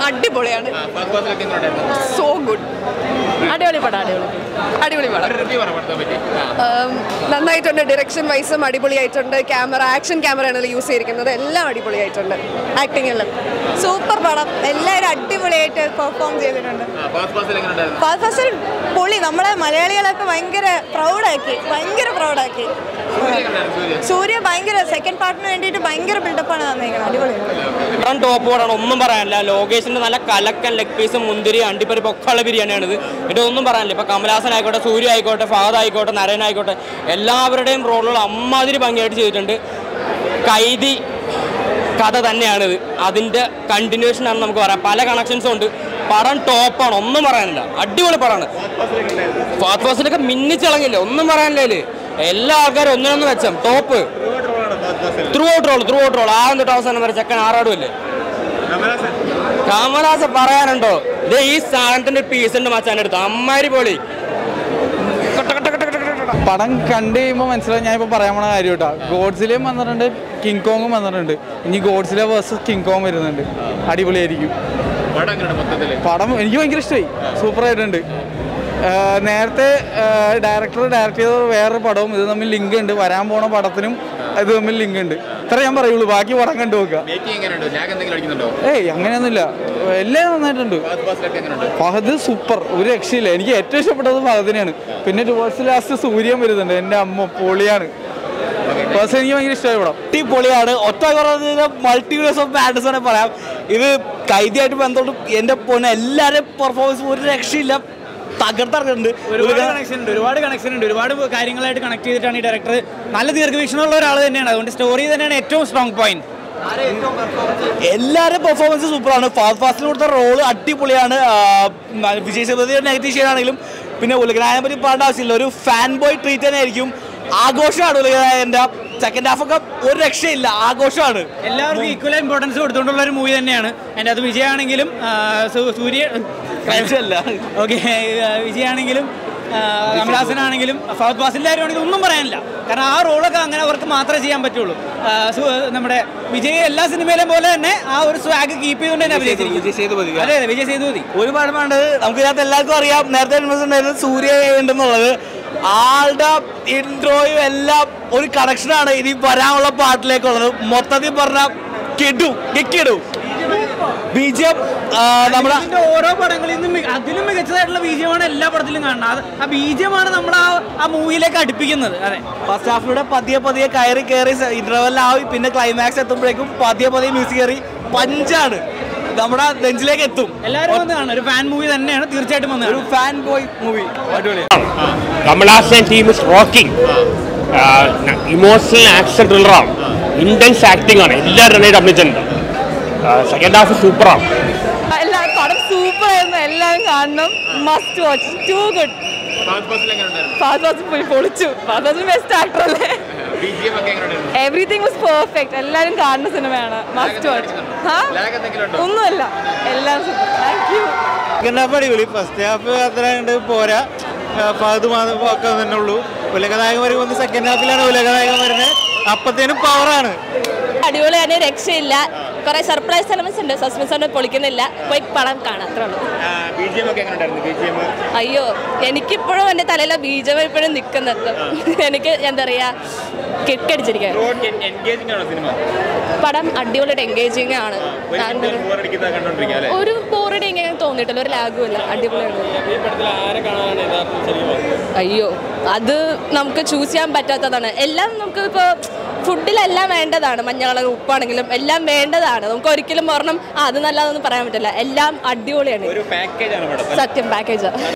അടിപൊളിയാണ് ഫസ്റ്റ് ക്ലാസ്സിലൊക്കെ എങ്ങനെ ഉണ്ടായിരുന്നു സോ ഗുഡ് അടിപൊളി പടം അടിപൊളി അടിപൊളി പടം ഒരു റിവ്യൂ പറ പടത്തെ പറ്റി ആ. ഉം, നന്നായിട്ടുണ്ട് ഡിറക്ഷൻ വൈസും അടിപൊളിയായിട്ടുണ്ട് ക്യാമറ ആക്ഷൻ ക്യാമറയാണ് യൂസ് ചെയ്തിരിക്കുന്നത് എല്ലാം അടിപൊളിയായിട്ടുണ്ട് ആക്ടിംഗ് എല്ലാം സൂപ്പർ പടം എല്ലാവരും അടിപൊളിയായിട്ട് പെർഫോം ചെയ്തിട്ടുണ്ട് ആ, ഫസ്റ്റ് ക്ലാസ്സിൽ എങ്ങനെ ഉണ്ടായിരുന്നു ഫസ്റ്റ് ഫസ്റ്റ് പൊളി നമ്മളെ മലയാളികളൊക്കെ ഭയങ്കര പ്രൗഡാക്കി ഭയങ്കര പ്രൗഡാക്കി സൂര്യ എങ്ങനെ ഉണ്ടായിരുന്നു സൂര്യ സൂര്യ ഭയങ്കര സെക്കൻഡ് പാർട്ടിന് വേണ്ടിയിട്ട് ഭയങ്കര ബിൽഡപ്പാണ് തന്നേക്കുന്നത് അടിപൊളിയാണ് പടം ടോപ്പ് പടമാണ് ഒന്നും പറയാനില്ല ലോകേഷിന്റെ നല്ല കലക്കൻ ലെഗ് പീസും മുന്തിരി അണ്ടിപ്പരിപ്പ് ഒക്കെ ഉള്ള ബിരിയാണിയാണിത് ഇത് ഒന്നും പറയാനില്ല ഇപ്പൊ കമലഹാസൻ ആയിക്കോട്ടെ സൂര്യ ആയിക്കോട്ടെ ഫഹദ് ആയിക്കോട്ടെ നരൻ ആയിക്കോട്ടെ എല്ലാവരുടെയും റോളുകൾ അമ്മാതിരി ഭംഗിയായിട്ട് ചെയ്തിട്ടുണ്ട് കൈതി കഥ തന്നെയാണിത് അതിന്റെ കണ്ടിന്യൂഷൻ ആണ് നമുക്ക് പറയാം പല കണക്ഷൻസും ഉണ്ട് പടം ടോപ്പാണ് ഒന്നും പറയാനില്ല അടിപൊളി പടമാണ് ഫാസ്റ്റ് ഫാസ്റ്റിലൊക്കെ മിന്നിച്ചിളങ്ങില്ല ഒന്നും പറയാനില്ല ഇതില്. എല്ലാ ആൾക്കാരും ഒന്നിനൊന്ന് വെച്ചം top throughout role throughout role ആ തൊട്ട് അവസാനം വരെ ചെക്കൻ ആറാടുമല്ലേ കമലാസ പറയാനുണ്ടോ ഇത് ഈ സാധനത്തിന്റെ പീസ് ഉണ്ട് മച്ചാൻ്റെ അടുത്ത് അമ്മാരി പൊളി പടം കണ്ടു കഴിയുമ്പോൾ മനസ്സിലായി ഞാൻ ഇപ്പോൾ പറയാൻ പോണ കാര്യം കേട്ടോ ഗോഡ്സിലെയും വന്നിട്ടുണ്ട് കിങ് കോങ്ങും വന്നിട്ടുണ്ട് ഇനി ഗോഡ്സിലെ വേഴ്സസ് കിങ് കോങ് വരുന്നുണ്ട് അടിപൊളിയായിരിക്കും പടം എങ്ങനെയുണ്ട് മൊത്തത്തില് പടം എനിക്ക് ഭയങ്കര ഇഷ്ടമായി സൂപ്പറായിട്ടുണ്ട് ആഹ് നേരത്തെ ഡയറക്ടർ ഡയറക്റ്റ് ചെയ്ത വേറൊരു പടവും ഇത് തമ്മിൽ ലിങ്ക് ഉണ്ട് വരാൻ പോണ പടത്തിനും ഇത് തമ്മിൽ ലിങ്ക് ഉണ്ട് ഇത്ര ഞാൻ പറയുള്ളൂ ബാക്കി പടം കണ്ടു നോക്കുക മേക്കിംഗ് എങ്ങനെയുണ്ട് ലാഗ് എന്തെങ്കിലും അടിക്കുന്നുണ്ടോ ഏയ് അങ്ങനെയൊന്നുമില്ല എല്ലാം നന്നായിട്ടുണ്ട് ഫസ്റ്റ് ക്ലാസ്സിലൊക്കെ എങ്ങനെയുണ്ട് ഫഹദ് സൂപ്പർ ഒരു രക്ഷയില്ല എനിക്ക് ഏറ്റവും ഇഷ്ടപ്പെട്ടത് ഫഹദിനെയാണ് പിന്നെ ടുവേഴ്സ് ലാസ്റ്റ് സൂര്യൻ വരുന്നുണ്ട് എൻ്റെ അമ്മ പൊളിയാണ് പേഴ്സൺ എനിക്ക് ഭയങ്കര ഇഷ്ടമായി പടം അടിപൊളിയാണ് ഒറ്റ മൾട്ടിവേഴ്സ് ഓഫ് മാഡ്സ് ആണ് പറയാം ഇത് കൈദിയായിട്ട് ബന്ധപ്പെട്ട് എൻ്റെ പൊന്നെ എല്ലാവരും പെർഫോമൻസ് ഒരു രക്ഷയില്ല തകർത്തറക്കുന്നുണ്ട് ഒരുപാട് കണക്ഷൻ ഉണ്ട് ഒരുപാട് കണക്ഷൻ ഉണ്ട് ഒരുപാട് കാര്യങ്ങളായിട്ട് കണക്ട് ചെയ്തിട്ടാണ് ഈ ഡയറക്ടർ നല്ല ദീർഘവീക്ഷണമുള്ള ഒരാൾ തന്നെയാണ് അതുകൊണ്ട് സ്റ്റോറി തന്നെയാണ് ഏറ്റവും സ്ട്രോങ് പോയിന്റ് എല്ലാവരും പെർഫോമൻസ് സൂപ്പറാണ് ഫാസ്റ്റ് ഫാസ്റ്റിന് കൊടുത്ത റോള് അടിപൊളിയാണ് ആ, വിജയ് സേതുപതി നെഗറ്റീവ് ഷെയ്ഡാണെങ്കിലും പിന്നെ ഉലകനായനെ പറ്റി പറയേണ്ട ആവശ്യമില്ല ഒരു ഫാൻ ബോയ് ട്രീറ്റ് തന്നെ ആയിരിക്കും ആഘോഷമാണ് ഉലകനായൻ്റെ സെക്കൻഡ് ഹാഫ് ഒക്കെ ഒരു രക്ഷയില്ല ആഘോഷമാണ് എല്ലാവർക്കും ഈക്വൽ ഇമ്പോർട്ടൻസ് കൊടുത്തുകൊണ്ടുള്ള ഒരു മൂവി തന്നെയാണ് അതിൻ്റെ അത് വിജയാണെങ്കിലും ആ, സു- സൂര്യ കഴിച്ചല്ല ഓക്കെ വിജയാണെങ്കിലും കമലഹാസനാണെങ്കിലും ഫഹദ് ഫാസിൽ എല്ലാവരും ആണെങ്കിലും ഒന്നും പറയാനില്ല കാരണം ആ റോളൊക്കെ അങ്ങനെ അവർക്ക് മാത്രമേ ചെയ്യാൻ പറ്റുള്ളൂ ആ, സു- നമ്മുടെ വിജയ് എല്ലാ സിനിമയിലും പോലെ തന്നെ ആ ഒരു സ്വാഗ് കീപ്പ് ചെയ്തുകൊണ്ട് തന്നെ അഭിനയിച്ചിരിക്കും വിജയ് സേതുപതി അതെ അതെ വിജയ് സേതുപതി ഒരുപാട് വേണ്ട നമുക്ക് ഇതിനകത്ത് എല്ലാവർക്കും അറിയാം നേരത്തെ ഇൻവെസ്റ്റ് ഉണ്ടായിരുന്നത് സൂര്യ ഉണ്ടെന്നുള്ളത് ആളുടെ ഇൻട്രോയും എല്ലാം ഒരു കണക്ഷനാണ് ഇനി വരാനുള്ള പാട്ടിലേക്കുള്ളത് മൊത്തത്തിൽ പറഞ്ഞ കിടു കിക്കിടു ബീജം നമ്മുടെ ഇതിന്റെ ഓരോ പടങ്ങളിൽ നിന്നും മി- അതിലും മികച്ചതായിട്ടുള്ള ബീജമാണ് എല്ലാ പടത്തിലും കാണുന്നത് അത് ആ ബീജമാണ് നമ്മൾ ആ ആ മൂവിയിലേക്ക് അടുപ്പിക്കുന്നത് അതെ ഫസ്റ്റ് ഹാഫിലൂടെ പതിയെ പതിയെ കയറി കയറി ഇന്റർവെല്ലായി പിന്നെ ക്ലൈമാക്സ് എത്തുമ്പോഴേക്കും പതിയെ പതിയെ മ്യൂസിക് കയറി പഞ്ചാണ് നമ്മുടെ നെഞ്ചിലേക്ക് എത്തും എല്ലാവരും വന്ന് കാണും ഒരു ഫാൻ മൂവി തന്നെയാണ് തീർച്ചയായിട്ടും വന്ന് ഒരു കാണും. ഫാൻ ബോയ് മൂവി അടിപൊളി Kamal Haasan team is rocking emotional action ത്രില്ലറാണ് ഇന്റൻസ് ആക്ടിംഗ് ആണ് എല്ലാവരും നന്നായിട്ട് അഭിനയിച്ചിട്ടുണ്ട് സെക്കൻഡ് ഹാഫ് സൂപ്പറാണ് എല്ലാവരും പടം സൂപ്പർ ആയിരുന്നു എല്ലാവരും കാണണം must watch too good first ക്ലാസ്സിൽ എങ്ങനെയുണ്ടായിരുന്നു ഫാസ്റ്റ് ഫാസ്റ്റ് പോയി പൊളിച്ചു ഫാസ്റ്റ് ഫാസ്റ്റ് ബെസ്റ്റ് ആക്ടർ അല്ലേ ബി ജി എം ഒക്കെ എങ്ങനെയുണ്ടായിരുന്നു എവറിഥിങ് വാസ് പെർഫെക്റ്റ് എല്ലാവരും കാണുന്ന സിനിമയാണ് മസ്റ്റ് വാച്ച് ലാഗ് എന്തെങ്കിലും ഉണ്ടോ ഒന്നുമല്ല എല്ലാം super thank you second half അടിപൊളി ഫസ്റ്റ് ഹാഫ് അത്ര കണ്ട് പോരാ ഫഹദ് മാത്രം ഒക്കെ തന്നെ ഉള്ളൂ ഉലകനായകൻ വരുമ്പോൾ സെക്കൻഡ് ഹാഫിലാണ് ഉലകനായകൻ വരുന്നത് അപ്പത്തേനും പവറാണ് അടിപൊളിയാണ് രക്ഷയില്ല കുറെ സർപ്രൈസ് എലമെന്റ്സ് ഉണ്ട് സസ്പെൻസ് ഒന്നും പൊളിക്കുന്നില്ല പോയി പടം കാണാം അത്രേ ഉള്ളൂ ബി ജി എം ഒക്കെ എങ്ങനെയുണ്ടായിരുന്നു ബി ജി എം അയ്യോ എനിക്കിപ്പോഴും എൻ്റെ തലയിലെ ബീജം ഇപ്പോഴും നിൽക്കുന്നത് എനിക്ക് എന്താ പറയാ കെട്ടടിച്ചിരിക്കാൻ എൻഗേജിംഗ് ആണോ സിനിമ പടം അടിപൊളിയായിട്ട് എൻഗേജിങ് ആണ് ഞാൻ- ബോറടിക്കുന്നത് കണ്ടോണ്ടിരിക്കുക അല്ലേ ഒരു ബോറടി എങ്ങനെ തോന്നിയിട്ടില്ല ഒരു ലാഗും ഇല്ല അടിപൊളിയാണ് അയ്യോ അത് നമുക്ക് ചൂസ് ചെയ്യാൻ പറ്റാത്തതാണ് എല്ലാം നമുക്ക് ഇപ്പോൾ ഫുഡിലെല്ലാം വേണ്ടതാണ് മഞ്ഞള് ഉപ്പാണെങ്കിലും എല്ലാം വേണ്ടതാണ് നമുക്ക് ഒരിക്കലും ഒരെണ്ണം ആ, അത് നല്ലതെന്ന് പറയാൻ പറ്റില്ല എല്ലാം അടിപൊളിയാണ് ഒരു പാക്കേജ് ആണ് പടം സത്യം പാക്കേജ്